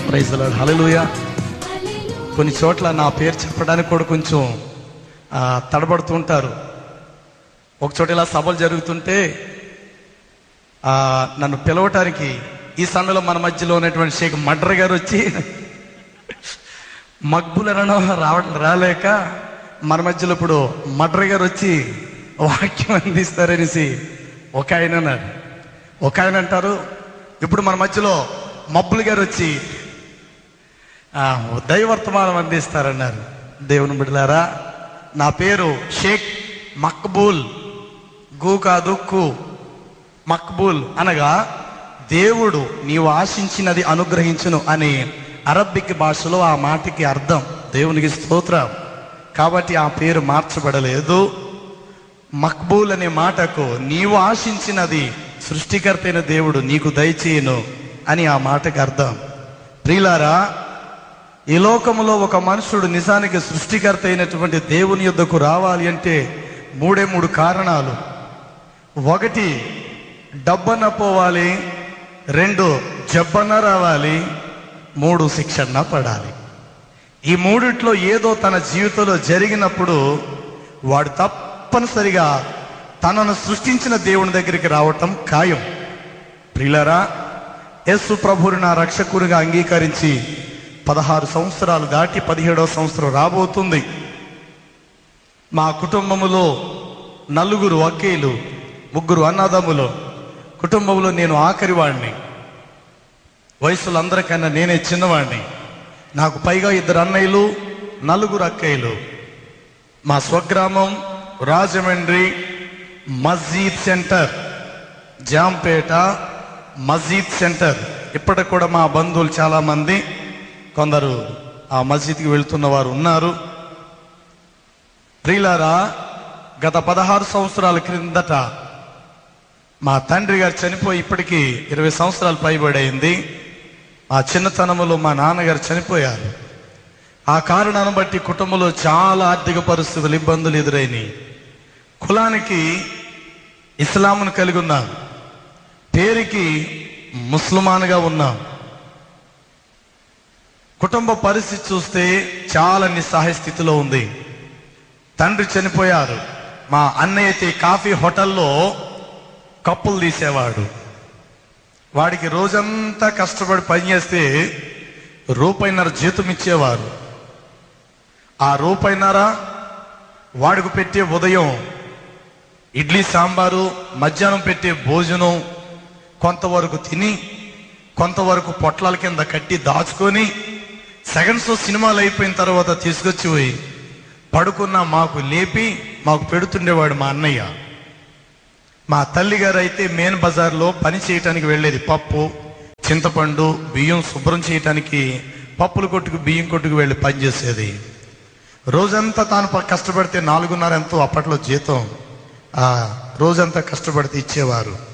praise హలలుయ కొన్ని చోట్ల నా పేరు చెప్పడానికి కూడా కొంచెం ఆ, తడబడుతూ ఉంటారు ఒక చోట ఇలా సభలు జరుగుతుంటే ఆ, నన్ను పిలవటానికి ఈ సమయంలో మన మధ్యలో ఉన్నటువంటి షేక్ మడ్ర గారు వచ్చి మక్బులనో రావడం రాలేక మన మధ్యలో ఇప్పుడు మడ్ర గారు వచ్చి వాక్యం అందిస్తారనేసి ఒక ఆయన అన్నాడు ఒక ఆయన అంటారు ఇప్పుడు మన మధ్యలో మబ్బులు గారు వచ్చి ఆ, దైవర్తమానం అందిస్తారన్నారు దేవుని బిడ్డలారా నా పేరు షేక్ మక్బూల్ గు కాదు కు మక్బూల్ అనగా దేవుడు నీవు ఆశించినది అనుగ్రహించును అని అరబ్బిక్ భాషలో ఆ మాటకి అర్థం దేవునికి స్తోత్రం కాబట్టి ఆ పేరు మార్చబడలేదు మక్బూల్ అనే మాటకు నీవు ఆశించినది సృష్టికర్త అయిన దేవుడు నీకు దయచేయను అని ఆ మాటకి అర్థం ప్రియులారా ఈ లోకములో ఒక మనుషుడు నిజానికి సృష్టికర్త అయినటువంటి దేవుని యొద్దకు రావాలి అంటే మూడే మూడు కారణాలు ఒకటి డబ్బన్న పోవాలి రెండు జబ్బన్న రావాలి మూడు శిక్షణ పడాలి ఈ మూడిట్లో ఏదో తన జీవితంలో జరిగినప్పుడు వాడు తప్పనిసరిగా తనను సృష్టించిన దేవుని దగ్గరికి రావటం ఖాయం ప్రియులరా యేసు ప్రభుని నా రక్షకునిగా అంగీకరించి పదహారు సంవత్సరాలు దాటి పదిహేడవ సంవత్సరం రాబోతుంది మా కుటుంబములో నలుగురు వకీలు ముగ్గురు అన్నదమ్ములు కుటుంబంలో నేను ఆఖరి వాడిని వయసులో అందరికన్నా నేనే చిన్నవాడిని నాకు పైగా ఇద్దరు అన్నయ్యలు నలుగురు అక్కయ్యలు మా స్వగ్రామం రాజమండ్రి మస్జీద్ సెంటర్ జాంపేట మస్జీద్ సెంటర్ ఇప్పటికి కూడా మా బంధువులు చాలా మంది కొందరు ఆ మస్జిద్కి వెళ్తున్న వారు ఉన్నారు ప్రియులారా గత పదహారు సంవత్సరాల క్రిందట మా తండ్రి గారు చనిపోయి ఇప్పటికీ ఇరవై సంవత్సరాలు పైబడైంది మా చిన్నతనములో మా నాన్నగారు చనిపోయారు ఆ కారణాన్ని బట్టి కుటుంబంలో చాలా ఆర్థిక పరిస్థితులు ఇబ్బందులు ఎదురైనాయి కులానికి ఇస్లాంను కలిగి ఉన్నాం పేరుకి ముస్లిమాన్గా ఉన్నాం కుటుంబ పరిస్థితి చూస్తే చాలా నిస్సహాయ స్థితిలో ఉంది తండ్రి చనిపోయారు మా అన్నయ్య అయితే కాఫీ హోటల్లో కప్పులు తీసేవాడు వాడికి రోజంతా కష్టపడి పనిచేస్తే రూపాయిన్నర జీతం ఇచ్చేవారు ఆ రూపాయిన్నర వాడికి పెట్టే ఉదయం ఇడ్లీ సాంబారు మధ్యాహ్నం పెట్టే భోజనం కొంతవరకు తిని కొంతవరకు పొట్లాల కింద కట్టి దాచుకొని సెకండ్ షో సినిమాలు అయిపోయిన తర్వాత తీసుకొచ్చి పోయి పడుకున్న మాకు లేపి మాకు పెడుతుండేవాడు మా అన్నయ్య మా తల్లిగారు అయితే మెయిన్ బజార్లో పని చేయటానికి వెళ్ళేది పప్పు చింతపండు బియ్యం శుభ్రం చేయటానికి పప్పుల కొట్టుకు బియ్యం కొట్టుకు వెళ్ళి పనిచేసేది రోజంతా తాను ప- కష్టపడితే నాలుగున్నర ఎంతో అప్పట్లో జీతం ఆ రోజంతా కష్టపడితే ఇచ్చేవారు